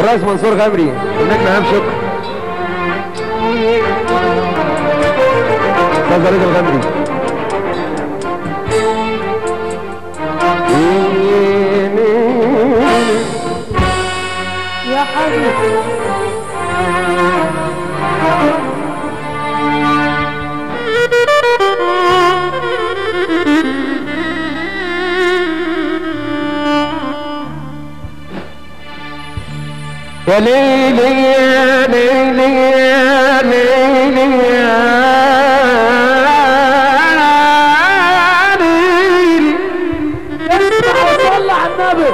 الرئيس منصور غمري النجم ايهاب شكر استاذ وليد الغمري يا حبيبي يا ليلي يا ليلي يا ليلي يا ليلي اسمع وصلي على النبي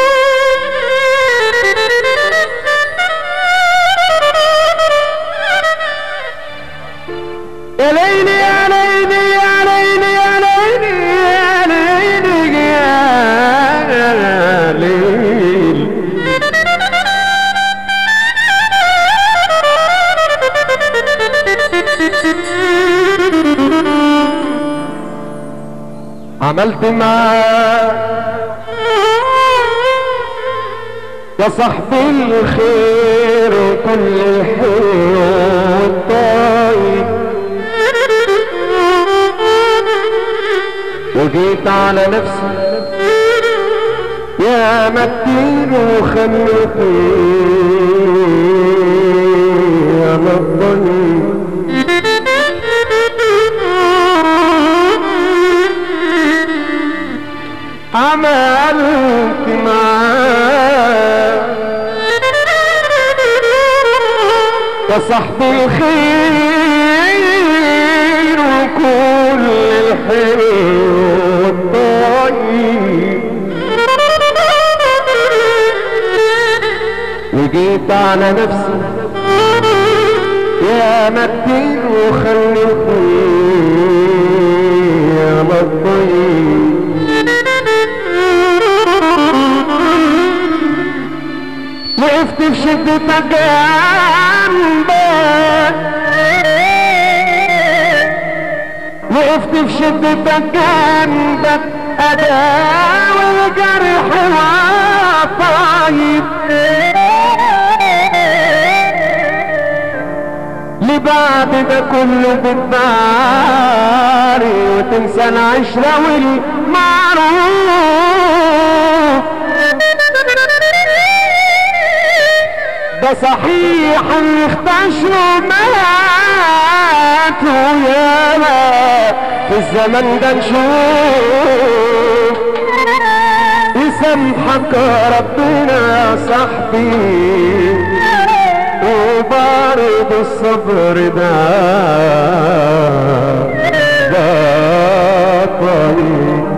يا ليلي يا ليلي يا ليلي يا ليلي يا ليلي يا ليلي عملت معاه يا صاحبي الخير وكل الحلو والطيب وجيت على نفسي يا مكين وخلتني يا مضني عملت معاه يا صاحبي الخير وكل الحلو والطيب وجيت على نفسي يا مكين وخلتني يا مضيق وقفت في شدتك جنبك وقفت في شدتك جنبك اداوي الجرح وطيب لبعد ده كله بتباري وتنسى العشرة والمعروف ده صحيح اللي اختشوا ماتوا ياما في الزمن ده نشوف يسامحك ربنا يا صاحبي وبارد الصبر ده ده طريق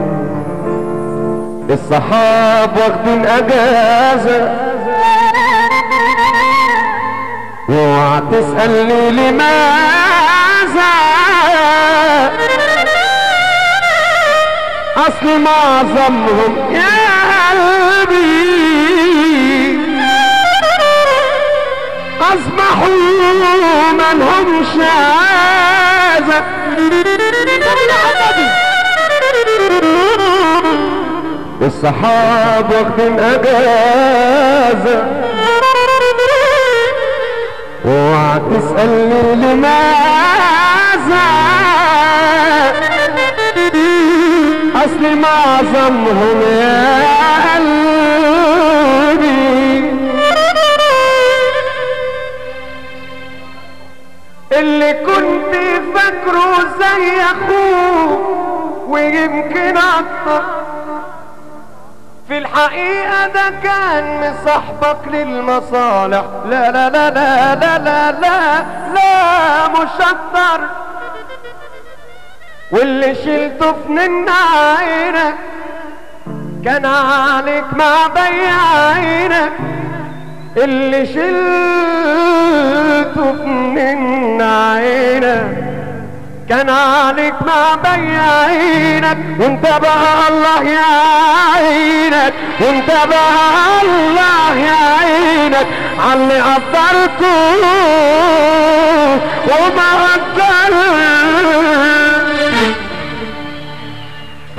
الصحاب واخدين اجازه اوعى تسألني لماذا اصل معظمهم يا قلبي اصبحوا منهمش عازة الصحاب واخدين اجازه اوعى تسألني لماذا اصل معظمهم يا قلبي اللي كنت فاكره زي اخوه ويمكن اكتر في الحقيقة ده كان مصاحبك للمصالح لا لا لا لا لا لا لا لا مش اكتر واللي شلته في من عينك كان عليك مع بيع عينك اللي شلته في من عينك كان عليك مع بيعينك وانت بقى الله يعينك وانت بقى الله يعينك عاللي قدرته وما قدرت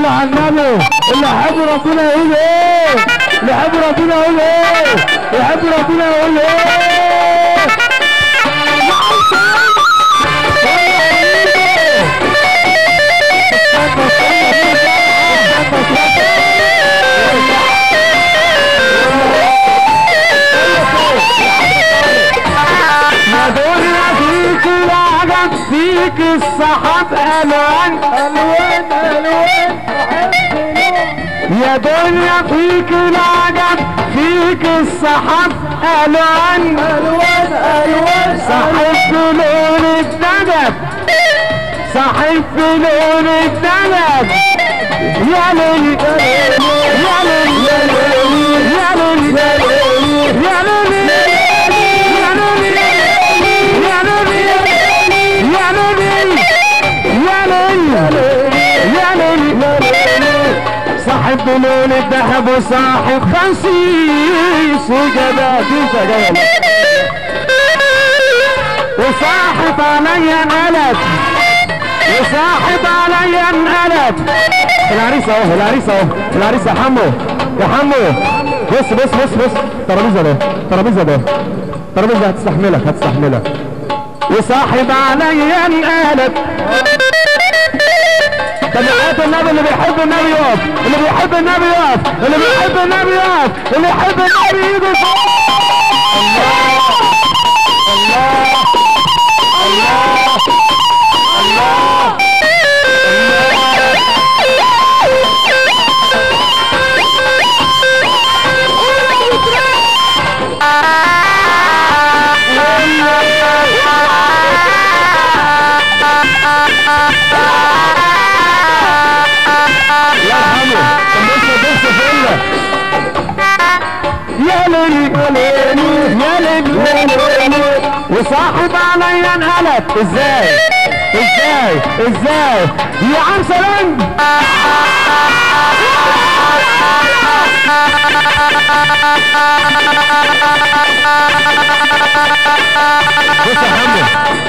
صل على النبي اللي يحب ربنا يقول ايه اللي يحب ربنا يقول ايه يحب ربنا يقول ايه يا دنيا فيك العجب فيك الصحاب الوان الوان الوان يا دنيا فيك العجب فيك الصحاب الوان الوان الوان صاحب فنون الدجب صاحب فنون الدجب يا ليل يا ليل يا ليل يا ليل يا ليل يا ليل يا ليل يا ليل صاحب بلون الذهب وصاحب خسيس وجبات وشجايا وصاحب عليا انقلب وصاحب عليا انقلب العريس اهو العريس اهو العريس يا حمو يا حمو بص بص بص بص الترابيزه ده الترابيزه ده الترابيزه هتستحملك هتستحملك وصاحب عليا انقلب تبعات النبي اللي بيحب النبي يقف اللي بيحب النبي يقف اللي بيحب النبي يقف اللي يحب النبي يجي فوق الله الله الله يرحمه كان بص بص فيلا يا ليل يا ليل يا ليل يا ليل وصاحب عليا انقلب ازاي ازاي ازاي يا عم سلام بص يا حمد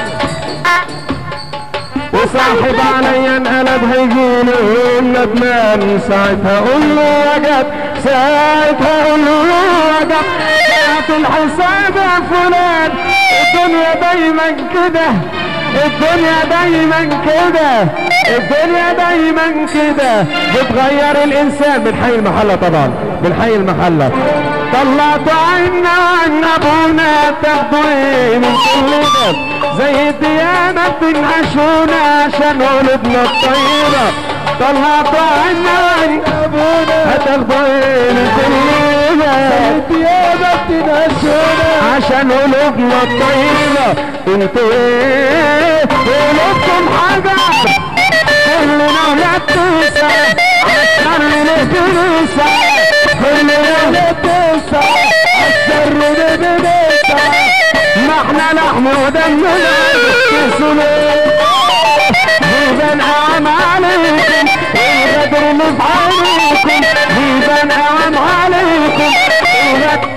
وصاحب عليا انقلب هيجيني ندمان ساعتها اقول له وجب ساعتها اقول له وجب ساعة الحساب يا فلان الدنيا دايما كده الدنيا دايما كده الدنيا دايما كده بتغير الانسان من حي المحلة طبعا من حي المحلة طلعت عنا عن ابونا تاخدوا ايه من كل ده زي الديانة بتنعشونا عشان قلوبنا الطيبة طلعت عنا عن ابونا هتاخدوا ايه من كل ده الديابة بتنشونا عشان قلوبنا الطيبة انتوا ايه قلوبكم حجر كلنا لا تنسى عالشر نتنسى كلنا لا تنسى عالشر نتنسى ما احنا لحم ودمنا تسلوا بيبان اعم عليكم الغدر اللي في عينيكم بيبان اعم عليكم الغدر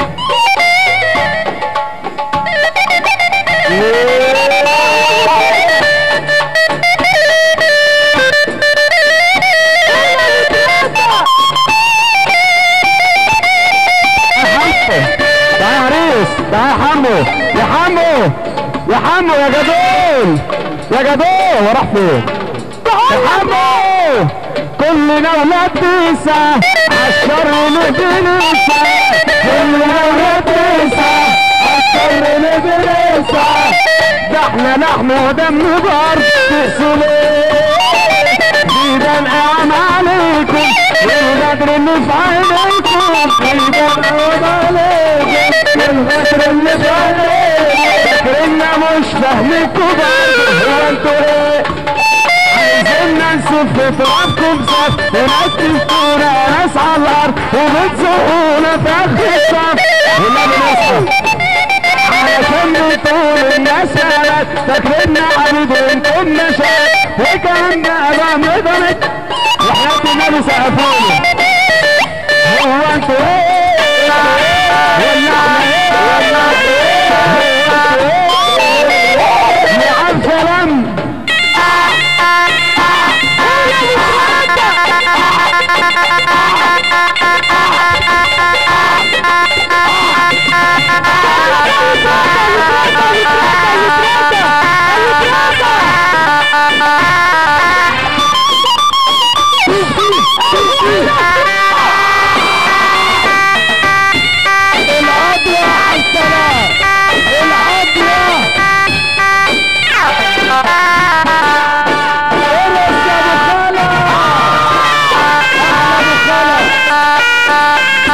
يا عريس تعال يا حمو يا حمو يا حمو يا جدول يا جدول وراح فين يا حمو كلنا ولاد تنسى عالشر نتنسى كلنا ولاد تنسى عالشر نتنسى ده احنا لحم ودم برضه تقسموا بيبان اعم عليكم والغدر اللي في عينيكم بيبان اعم عليكم والغدر اللي في عينيكم فاكرنا مش فاهمكم برضه هو انتوا ايه عايزيننا نسف في ترابكم صف ونكتفتونا ناس على الارض وبتزقونا في اخر الصف والنبي نسف علشان بتقول الناس مالت فاكرنا عبيد وانتم مشاك وكان بقى مضرب وحياة النبي سقفوني هو انتوا ايه ولا احنا ايه ولا ايه يا عم سلام القضية على السلام القضية ارقص يا ابو خالد ابو خالد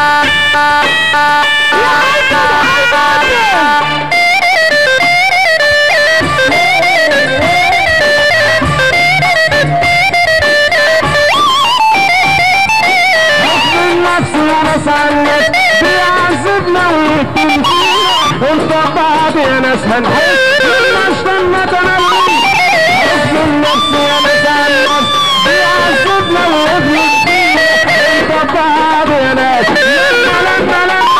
من نفسي وانا سلت بيعذبنا ويكتم فينا انت بعض يا ناس هنحس مش لما تنام من نفسي وانا سلت بيعذبنا ويكتم فينا انت بعض يا ناس لما لما لما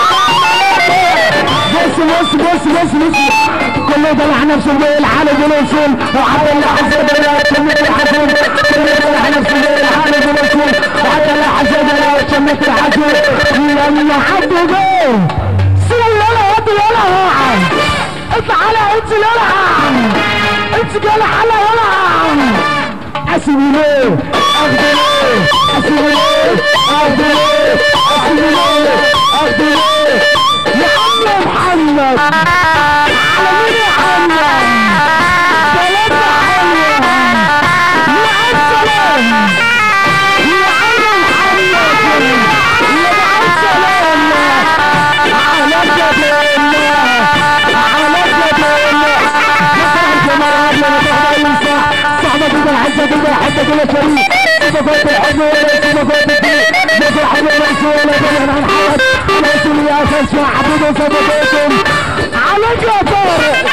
بص بص بص بص بص كله دلع نفسه زي الحالة جنوسون وحتى اللي حسد لا تشمت الحسود كله دلع نفسه زي الحالة جنوسون وحتى اللي حسد لا تشمت الحسود لما حد جه سيب يلا ودي يلا اطلع على انت يلا انت يلا على يلا اسيبي ليه اخدي ليه اسيبي ليه اخدي ليه اسيبي ليه اخدي ليه يا عم محمد على مين يا محمد سلام يا محمد مع السلامة يا عم محمد يا مع السلامة على جبلنا على جبلنا نفرح الجمال قبل ما تحضر ينسى صاحبك يقول حتى تقول حتى كل شريك إذا فات الحب ولا إذا فات الدين نزل حب الرأس ولا دمع عن حد ليس لي أساس يا حبيبي صدقكم عليك يا طارق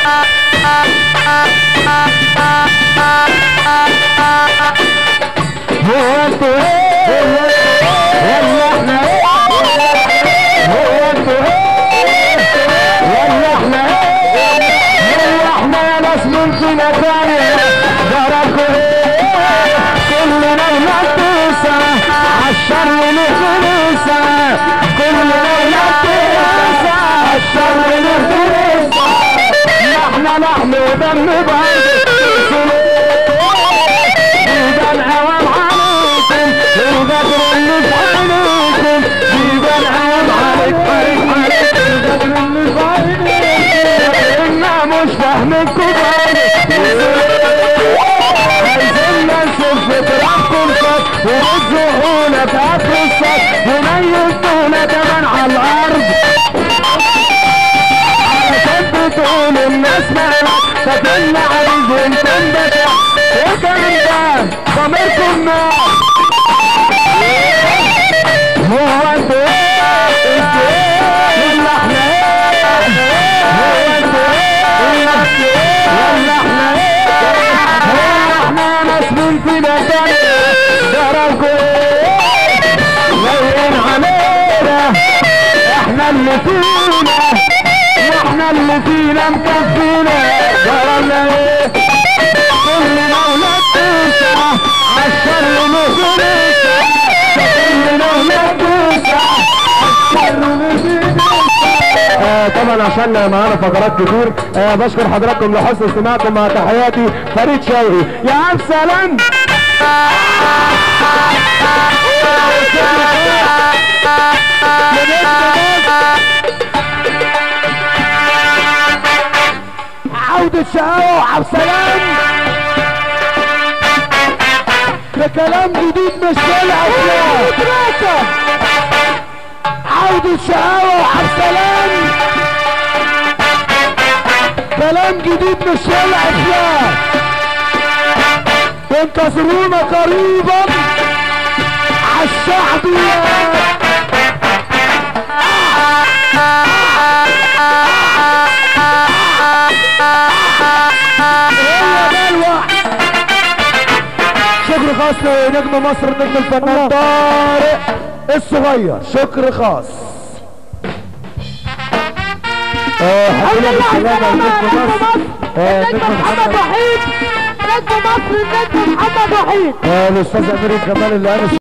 هو انتوا ايه ولا احنا ايه هو انتوا ايه ولا احنا ايه ولا احنا يا ناس من فينا تاني جرالكوا ايه كلنا نلبسها عالشر نخلصها كلنا نلبسها عالشر نخلصها احنا لحم ودم بعض يبان عوام عليكم الغدر اللي في عينيكم يبان عوام عليك عليك عليك الغدر اللي في عينيكم إنا مش فاهمينكم عايزين نشوف بتلعبكم صوت وبتزقونا في آخر الصف ونيلتونا كمان على الأرض علشان بتقول الناس مالك فكنا عايزين تنبتع وكمان ده ضميركم نار هو انتوا ايه انتوا ايه ولا احنا ايه هو انتوا ايه ولا انتوا ايه ولا احنا ايه هو احنا ناس من فينا تانية جرالكوا ايه لايقين علينا احنا اللي فينا واحنا اللي فينا مكفينا جرالنا ايه كلنا ولاد تسعة عالشر مخلصة كلنا ولاد تسعة عالشر مخلصة آه طبعا عشان معانا فقرات كتير آه بشكر حضراتكم لحسن استماعكم مع تحياتي فريد شوقي يا عم سلام عودة شقاوة وعبد سلام ده كلام جديد مش للأفلام عودة شقاوة وعبد سلام كلام جديد مش للأفلام انتظرونا قريبا عالشعبيات هي بلوى شكر خاص لنجم مصر نجم الفنان طارق الصغير شكر خاص حبيبنا بالسلامة لنجم مصر آه، نجم نجم محمد محمد وحيد نجم مصر نجم محمد وحيد آه، الاستاذ امير الجمال اللي قال